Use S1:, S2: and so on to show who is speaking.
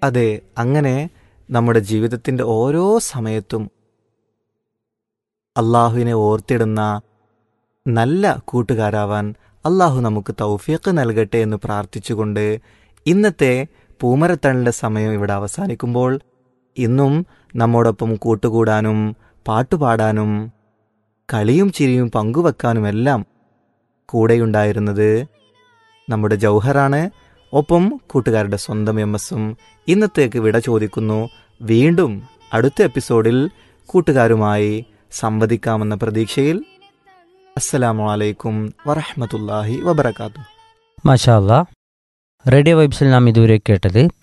S1: അതെ അങ്ങനെ നമ്മുടെ ജീവിതത്തിൻ്റെ ഓരോ സമയത്തും അള്ളാഹുവിനെ ഓർത്തിടുന്ന നല്ല കൂട്ടുകാരാവാൻ അള്ളാഹു നമുക്ക് തൗഫീഖ് നൽകട്ടെ എന്ന് പ്രാർത്ഥിച്ചുകൊണ്ട് ഇന്നത്തെ പൂമരത്തണിൻ്റെ സമയം ഇവിടെ അവസാനിക്കുമ്പോൾ ഇന്നും നമ്മോടൊപ്പം കൂട്ടുകൂടാനും പാട്ടുപാടാനും കളിയും ചിരിയും പങ്കുവെക്കാനുമെല്ലാം കൂടെയുണ്ടായിരുന്നത് നമ്മുടെ ജൗഹറാണ് ഒപ്പം കൂട്ടുകാരുടെ സ്വന്തം എം എസും ഇന്നത്തേക്ക് വിട ചോദിക്കുന്നു വീണ്ടും അടുത്ത എപ്പിസോഡിൽ കൂട്ടുകാരുമായി സംവദിക്കാമെന്ന പ്രതീക്ഷയിൽ അസ്സലാമു അലൈക്കും വറഹ്മത്തുള്ളാഹി വബറകാതുഹു
S2: മാഷാ അല്ലാ റേഡിയോ വൈബ്സിൽ നാം ഇതുവരെ കേട്ടത്